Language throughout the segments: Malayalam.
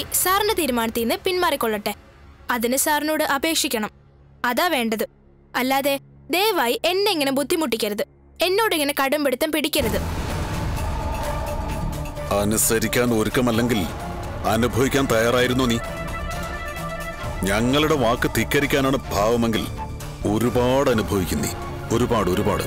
സാറിന്റെ തീരുമാനത്തിൽ നിന്ന് പിന്മാറിക്കൊള്ളട്ടെ അതിന് സാറിനോട് അപേക്ഷിക്കണം അതാ വേണ്ടത് അല്ലാതെ ദയവായി എന്നെ ഇങ്ങനെ ബുദ്ധിമുട്ടിക്കരുത് എന്നോട് ഇങ്ങനെ കടുംപിടുത്തം പിടിക്കരുത് അനുസരിക്കാൻ ഒരുക്കമല്ലെങ്കിൽ അനുഭവിക്കാൻ തയ്യാറായിരുന്നു നീ ഞങ്ങളുടെ വാക്ക് ധിക്കരിക്കാനാണ് ഭാവമെങ്കിൽ ഒരുപാട് അനുഭവിക്കും നീ ഒരുപാട് ഒരുപാട്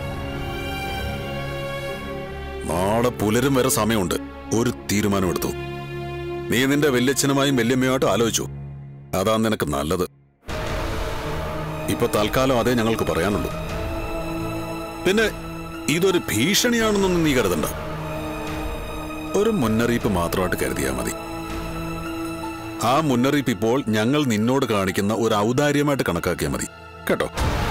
നാളെ പുലരും വരെ സമയമുണ്ട് ഒരു തീരുമാനമെടുത്തു നീ നിന്റെ വല്യച്ഛനുമായും വല്യമ്മയുമായിട്ട് ആലോചിച്ചു അതാ നിനക്ക് നല്ലത് ഇപ്പൊ തൽക്കാലം അതേ ഞങ്ങൾക്ക് പറയാനുള്ളൂ പിന്നെ ഇതൊരു ഭീഷണിയാണെന്നൊന്നും നീ കരുതണ്ട ഒരു മുന്നറിയിപ്പ് മാത്രമായിട്ട് കരുതിയാൽ മതി ആ മുന്നറിയിപ്പ് ഇപ്പോൾ ഞങ്ങൾ നിന്നോട് കാണിക്കുന്ന ഒരു ഔദാര്യമായിട്ട് കണക്കാക്കിയാൽ മതി കേട്ടോ